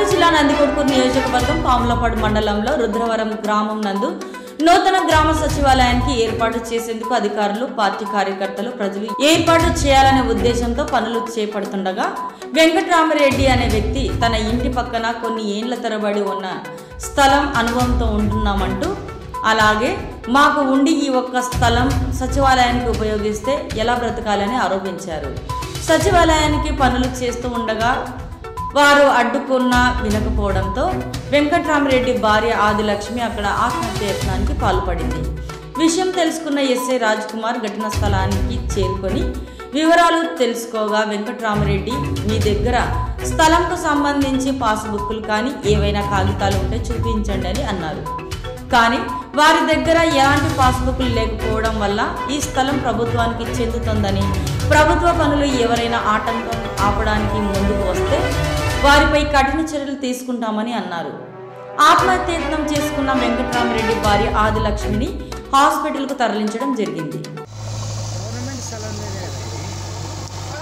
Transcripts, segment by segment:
జిల్లా నందికొట్కూరు నియోజకవర్గం పాములపాడు మండలంలో రుద్రవరం గ్రామం నందు నూతన గ్రామ సచివాలయానికి ఏర్పాటు చేసేందుకు అధికారులు పార్టీ కార్యకర్తలు ప్రజలు ఏర్పాటు చేయాలనే ఉద్దేశంతో పనులు చేపడుతుండగా వెంకట్రామరెడ్డి అనే వ్యక్తి తన ఇంటి పక్కన కొన్ని ఏండ్ల తరబడి ఉన్న స్థలం అనుభవంతో ఉంటున్నామంటూ అలాగే మాకు ఉండి ఈ ఒక్క స్థలం సచివాలయానికి ఉపయోగిస్తే ఎలా బ్రతకాలని ఆరోపించారు సచివాలయానికి పనులు చేస్తూ ఉండగా వారు అడ్డుకున్నా వినకపోవడంతో వెంకట్రామరెడ్డి భార్య ఆదిలక్ష్మి అక్కడ ఆత్మహత్య యత్నానికి పాల్పడింది విషయం తెలుసుకున్న ఎస్ఐ రాజ్ కుమార్ ఘటనా స్థలానికి చేరుకొని వివరాలు తెలుసుకోగా వెంకట్రామరెడ్డి మీ దగ్గర స్థలంకు సంబంధించి పాస్బుక్లు కానీ ఏవైనా కాగితాలు ఉంటే చూపించండి అని అన్నారు కానీ వారి దగ్గర ఎలాంటి పాస్బుక్లు లేకపోవడం వల్ల ఈ స్థలం ప్రభుత్వానికి చెందుతుందని ప్రభుత్వ పనులు ఎవరైనా ఆటంకం ఆపడానికి ముందుకు వస్తే వారిపై కఠిన చర్యలు తీసుకుంటామని అన్నారు ఆత్మహత్యయత్నం చేసుకున్న వెంకట్రామరెడ్డి భార్య ఆదిలక్ష్మిని హాస్పిటల్కు తరలించడం జరిగింది గవర్నమెంట్ స్థలం మీదే కదా ఇది.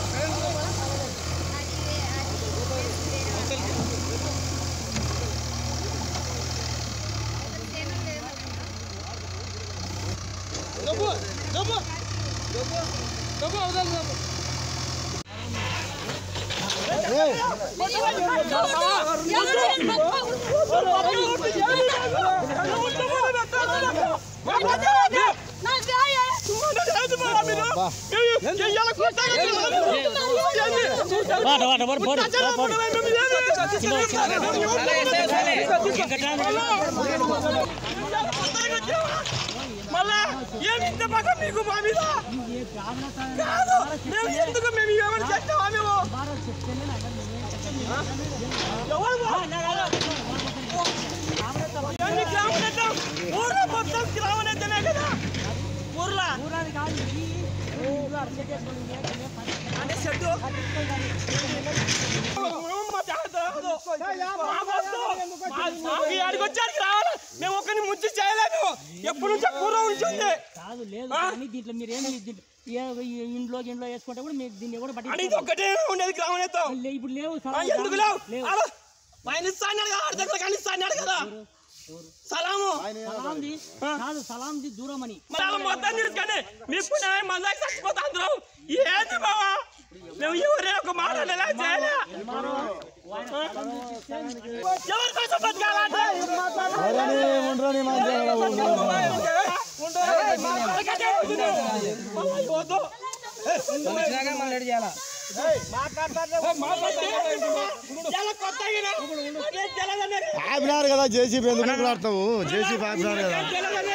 మళ్ళా ఏమి ఇంత పక్క మీకు మా మీద కాదు మేము ఎందుకు మేము ఏమైనా చేస్తామా మేము ఆ? ఎవరు బా? ఎన్ని గ్రామనేతం? ఊర్లో మొత్తం గ్రామనేతనే కదా ఊర్లో అంటే చెట్టు మా జాగ్రత్త రాదు. మా వద్దు. మా- మాకు ఈ అడిగొచ్చానికి రావాలి మేము ఒకరిని ముంచి చేయలేము ఎప్పుడు నుంచో పూర్వం ఉంటుంది కాదు లేదు కానీ దీంట్లో మీరు ఏమి దీంట్లో ఏ- ఈ ఇంట్లో ఇంట్లో వేసుకుంటే కూడా మీరు దీన్ని కూడా అని పట్టి ఇది ఒక్కటే ఉండేది గ్రామనేతం ఇప్పుడు లేవు ఆ, సలాం ఎందుకు లేవు లేవు అలా పైన ఇస్తా అన్నాడు కదా ఆడ దగ్గర కానీ ఇస్తా అన్నాడు కదా సలాము సలాంది కాదు సలాంది దూరం అని మరి అలా మొత్తం తెలుసు కానీ మీకు మళ్ళీ చచ్చిపోతా అందరం ఏంది బావా మేము ఎవరే ఒక మాట అనేలా చేయలే ఎవరి కోసం బతకాలంటే వద్దు చాలా కొత్తగా అదే తెలంగాణ ఆపినారు కదా జేసీబీ ఎందుకు ఆడతావు జేసీబీ ఆపినారు కదా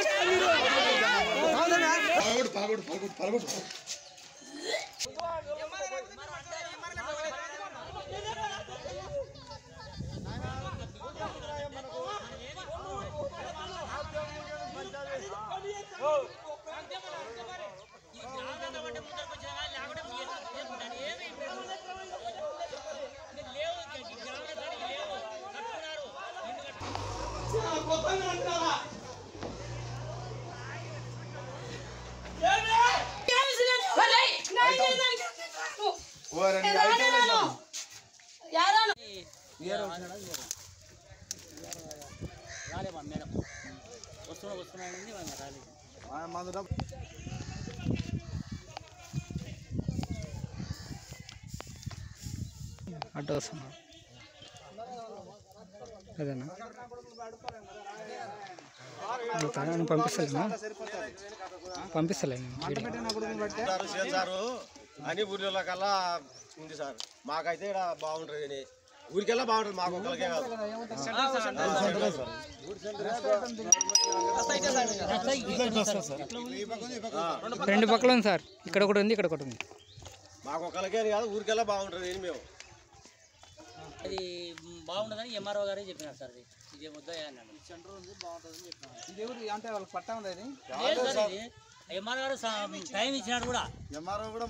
రాలేమా మేడం వస్తున్నా వస్తున్నా అనేది రాలేదు అడ్డు వస్తున్నా అదేనా ఓకే, నేను పంపిస్తలేనా పంపిస్తలేను వీడియో. చేశారు అని ఊర్లో కల్లా ఉంది సార్ మాకైతే ఇక్కడ బాగుంటుంది అని ఊరికెల్లా బాగుంటుంది మాకు ఒక్కరికే కాదు రెండు పక్కల ఉంది సార్ ఇక్కడ ఒకటి ఉంది ఇక్కడ ఒకటి ఉంది మాకు ఒక్కరికే అని కాదు ఊరికెల్లా బాగుంటుంది అని మేము అది బాగుండదని ఎంఆర్ఓ గారే చెప్పినారు సార్ ఇది ఇదే ముద్ద అన్నాడు లేదు సార్ ఇది ఎంఆర్ఓ గారు సా- టైం ఇచ్చినాడు కూడా ఎంఆర్ఓ కూడా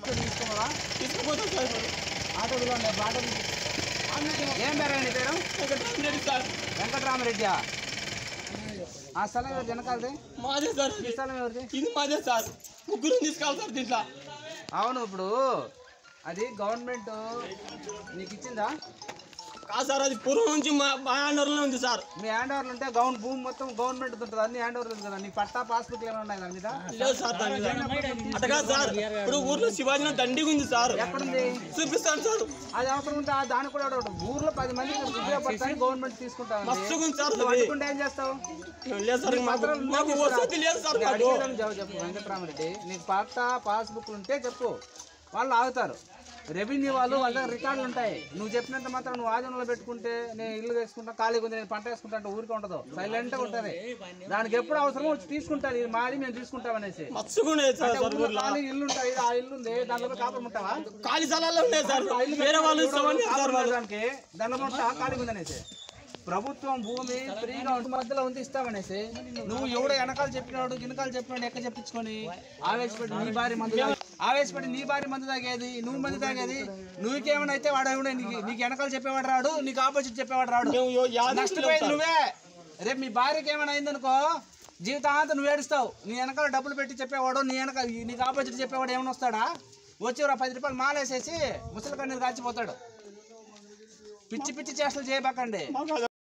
ఏం పేరండి పేరు వెంకటరామరెడ్డి ఆ స్థలం ఎవరు వెనకాలది మాదే సార్ ఈ స్థలం ఎవరిది ఇది మాదే సార్ ముగ్గురు తీసుకోవాలి సార్ దీంట్లో అవును ఇప్పుడు అది గవర్నమెంట్ నీకు ఇచ్చిందా కాదు సార్ అది పూర్వం నుంచి మా మా అండర్లో ఉంది సార్ మీ హ్యాండ్ ఓవర్లు ఉంటే గౌన్ భూమి మొత్తం గవర్నమెంట్ ఉంటుంది అన్ని హ్యాండ్ ఓవర్లు కదా నీ పట్టా పాస్బుక్ ఏమైనా ఉన్నాయి దాని మీద లేదు సార్ దాని మీద అట్ట కాదు సార్ ఇప్పుడు ఊర్లో శివాజీ దండిగా ఉంది సార్ ఎక్కడుంది చూపిస్తాను సార్ అది అవసరం ఉంటే ఆ దానికి కూడా ఒకటి ఊర్లో పది మంది ఉపయోగపడతానికి గవర్నమెంట్ తీసుకుంటా ఉంది. మస్తుగా ఉంది సార్ నువ్వు అది. పట్టుకుంటే ఏం చేస్తావు లేదు సార్ మాకు మాకు వసతి లేదు సార్ నేను మాకు అడిగేదానికి జవాబు చెప్పు వెంకటరామరెడ్డి నీకు పట్టా పాస్బుక్లు ఉంటే చెప్పు వాళ్ళు ఆగుతారు రెవెన్యూ వాళ్ళు వాళ్ళ దగ్గర రికార్డులు ఉంటాయి నువ్వు చెప్పినంత మాత్రం నువ్వు ఆధీనంలో పెట్టుకుంటే నేను ఇల్లు వేసుకుంటా ఖాళీగా ఉంది నేను పంట వేసుకుంటా అంటే ఊరికే ఉండదు సైలెంట్గా ఉంటుంది దానికి ఎప్పుడు అవసరమో వచ్చి తీసుకుంటారు ఇది మాది మేము తీసుకుంటాం అనేసి మస్తుగా ఉన్నాయి సార్ అంటే సార్ ఊర్లో ఊర్లో ఖాళీ ఇల్లు ఉంటాయి ఆ ఇల్లు ఉంది దాంట్లో పోయి కాపురం ఉంటావా ఖాళీ స్థలాల్లో ఉన్నాయి సార్ ఆ ఇల్లు వేరే వాళ్ళు కట్టుకొని ఇస్తామని సార్ కాపురం వాళ్ళు ఉండడానికి దాంట్లో ఉంటా ఖాళీగా ఉందనేసి ప్రభుత్వం భూమి ఫ్రీగా ఉంటే మధ్యలో ఉంది ఇస్తామనేసి నువ్వు ఎవడో వెనకాల చెప్పినాడు గినకాలు చెప్పినాడు ఎక్క చెప్పించుకొని ఆవేశపడి నీ భారీ మందు తాగి- ఆవేశపడి నీ భారీ మందు తాగేది నువ్వు మందు తాగేది నువ్వుకేమైనా అయితే వాడు ఎవడే నీకు నీకు వెనకాల చెప్పేవాడు రాడు నీకు ఆపోజిట్ చెప్పేవాడు రాడు మేము యో- యాదవ్ నష్టపోయేది నువ్వే రేపు మీ భార్యకి ఏమైనా అయిందనుకో జీవితాంతం నువ్వు ఏడుస్తావు నీ వెనకాల డబ్బులు పెట్టి చెప్పేవాడు నీ వెనక నీకు ఆపోజిట్ చెప్పేవాడు ఏమైనా వస్తాడా వచ్చి ఒక పది రూపాయలు మాలేసేసి ముసలి కన్నీరు కాల్చిపోతాడు పిచ్చి పిచ్చి చేష్టలు చేయబాకండి మాకు